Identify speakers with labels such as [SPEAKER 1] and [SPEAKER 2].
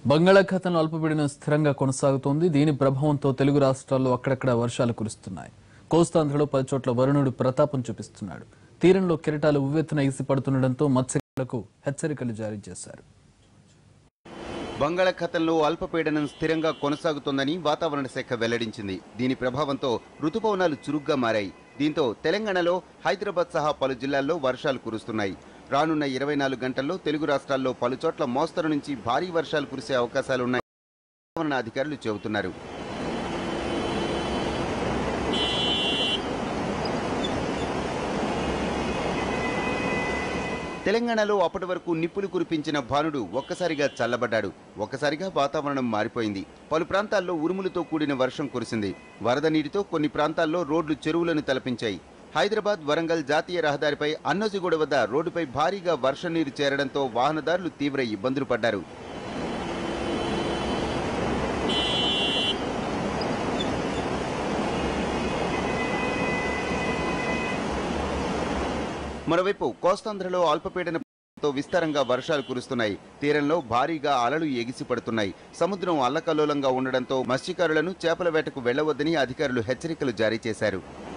[SPEAKER 1] బంగాళాఖాతంలో అల్పపీడనం స్థిరంగా కొనసాగుతోంది దీని ప్రభావంతో తెలుగు రాష్ట్రాల్లో అక్కడక్కడ వర్షాలు కురుస్తున్నాయి కోస్తాంధ్రలో పలు చోట్ల వరుణుడు ప్రతాపం చూపిస్తున్నాడు తీరంలో కెరటాలు ఉవ్వెత్తున ఎగిసిపడుతుండటంతో మత్స్యకారులకు హెచ్చరికలు జారీ చేశారు
[SPEAKER 2] బంగాళాఖాతంలో అల్పపీడనం స్థిరంగా కొనసాగుతోందని వాతావరణ శాఖ వెల్లడించింది దీని ప్రభావంతో రుతుపవనాలు చురుగ్గా మారాయి దీంతో తెలంగాణలో హైదరాబాద్ సహా పలు జిల్లాల్లో వర్షాలు కురుస్తున్నాయి రానున్న ఇరవై నాలుగు గంటల్లో తెలుగు రాష్ట్రాల్లో పలు చోట్ల మోస్తరు నుంచి భారీ వర్షాలు కురిసే అవకాశాలున్నాయి వాతావరణ అధికారులు చెబుతున్నారు తెలంగాణలో అప్పటి వరకు నిప్పులు కురిపించిన భానుడు ఒక్కసారిగా చల్లబడ్డాడు ఒక్కసారిగా వాతావరణం మారిపోయింది పలు ప్రాంతాల్లో ఉరుములతో కూడిన వర్షం కురిసింది వరద నీటితో కొన్ని ప్రాంతాల్లో రోడ్లు చెరువులను తలపించాయి హైదరాబాద్ వరంగల్ జాతీయ రహదారిపై అన్నోజిగూడ వద్ద రోడ్డుపై భారీగా వర్షం నీరు చేరడంతో వాహనదారులు తీవ్ర ఇబ్బందులు పడ్డారు మరోవైపు కోస్తాంధ్రలో అల్పపీడనంతో విస్తారంగా వర్షాలు కురుస్తున్నాయి తీరంలో భారీగా అలలు ఎగిసిపడుతున్నాయి సముద్రం అల్లకల్లోలంగా ఉండడంతో మత్స్యకారులను చేపల వేటకు వెళ్లవద్దని అధికారులు హెచ్చరికలు జారీ చేశారు